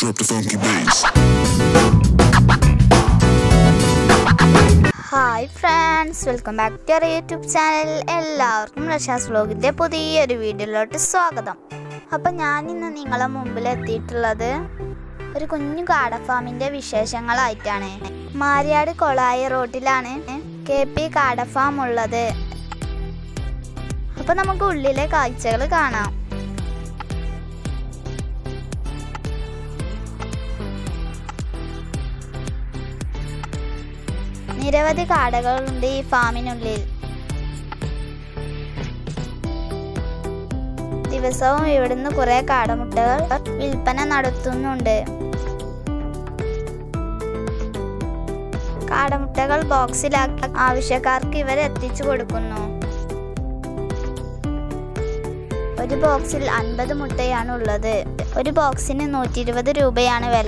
Drop the funky bass. Hi friends welcome back to our YouTube channel എല്ലാവർക്കും റഷാസ് വ്ലോഗിൻ്റെ പുതിയൊരു വീഡിയോയിലോട്ട് സ്വാഗതം അപ്പം ഞാൻ ഇന്ന് നിങ്ങളെ മുമ്പിൽ എത്തിയിട്ടുള്ളത് ഒരു കുഞ്ഞു കാട ഫാമിൻ്റെ വിശേഷങ്ങളായിട്ടാണ് മാരിയാട് കൊളായ റോഡിലാണ് കെ പി കാട ഫാം ഉള്ളത് അപ്പം നമുക്ക് ഉള്ളിലെ കാഴ്ചകൾ കാണാം നിരവധി കാടകളുണ്ട് ഈ ഫാമിനുള്ളിൽ ദിവസവും ഇവിടുന്ന് കുറെ കാടമുട്ടകൾ വിൽപ്പന നടത്തുന്നുണ്ട് കാടമുട്ടകൾ ബോക്സിലാക്കി ആവശ്യക്കാർക്ക് ഇവർ എത്തിച്ചു കൊടുക്കുന്നു ഒരു ബോക്സിൽ അൻപത് മുട്ടയാണ് ഉള്ളത് ഒരു ബോക്സിന് നൂറ്റി ഇരുപത് രൂപയാണ് വില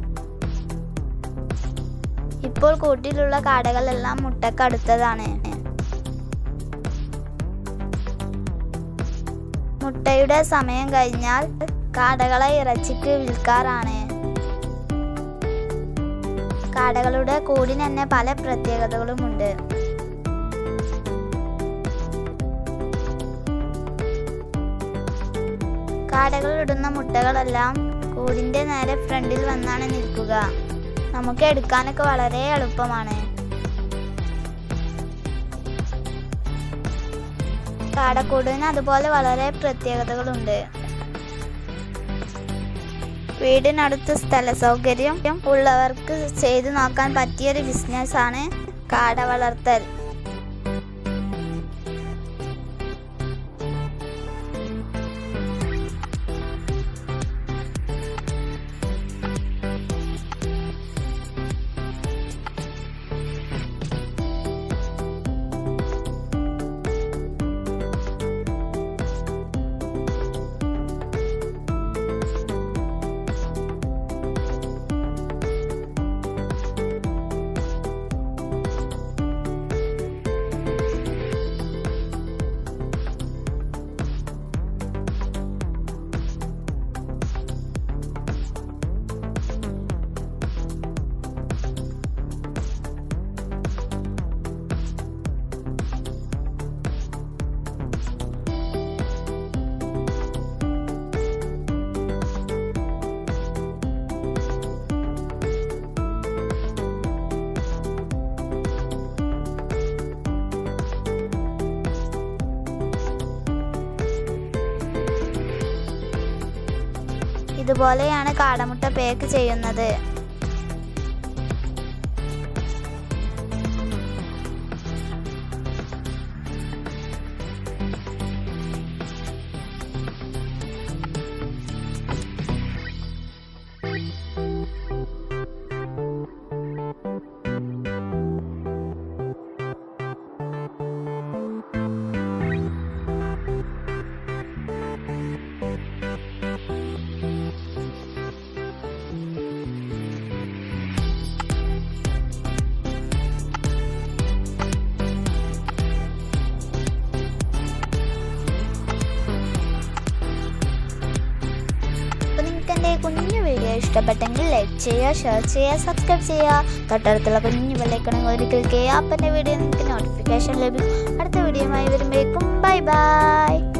ഇപ്പോൾ കൂട്ടിലുള്ള കാടകളെല്ലാം മുട്ടക്കടുത്തതാണ് മുട്ടയുടെ സമയം കഴിഞ്ഞാൽ കാടകളെ ഇറച്ചിക്ക് വിൽക്കാറാണ് കാടകളുടെ കൂടിന് തന്നെ പല പ്രത്യേകതകളുമുണ്ട് കാടകൾ ഇടുന്ന മുട്ടകളെല്ലാം കൂടിന്റെ നേരെ ഫ്രണ്ടിൽ വന്നാണ് നിൽക്കുക നമുക്ക് എടുക്കാനൊക്കെ വളരെ എളുപ്പമാണ് കാടക്കൂടിന് അതുപോലെ വളരെ പ്രത്യേകതകളുണ്ട് വീടിനടുത്ത് സ്ഥല സൗകര്യം ഉള്ളവർക്ക് ചെയ്തു നോക്കാൻ പറ്റിയൊരു ബിസിനസ്സാണ് കാട വളർത്തൽ ഇതുപോലെയാണ് കാടമുട്ട പേക്ക് ചെയ്യുന്നത് അപ്പോൾ നിങ്ങൾക്ക് എൻ്റെ ഈ കുഞ്ഞു വീഡിയോ ഇഷ്ടപ്പെട്ടെങ്കിൽ ലൈക്ക് ചെയ്യുക ഷെയർ ചെയ്യുക സബ്സ്ക്രൈബ് ചെയ്യുക തൊട്ടടുത്തുള്ള കുഞ്ഞു ബെല്ലൈക്കണെങ്കിൽ ഒരു ക്ലിക്ക് ചെയ്യുക അപ്പം എൻ്റെ വീഡിയോ നിങ്ങൾക്ക് നോട്ടിഫിക്കേഷൻ ലഭിക്കും അടുത്ത വീഡിയോയുമായി വരുമ്പോഴേക്കും ബൈ ബൈ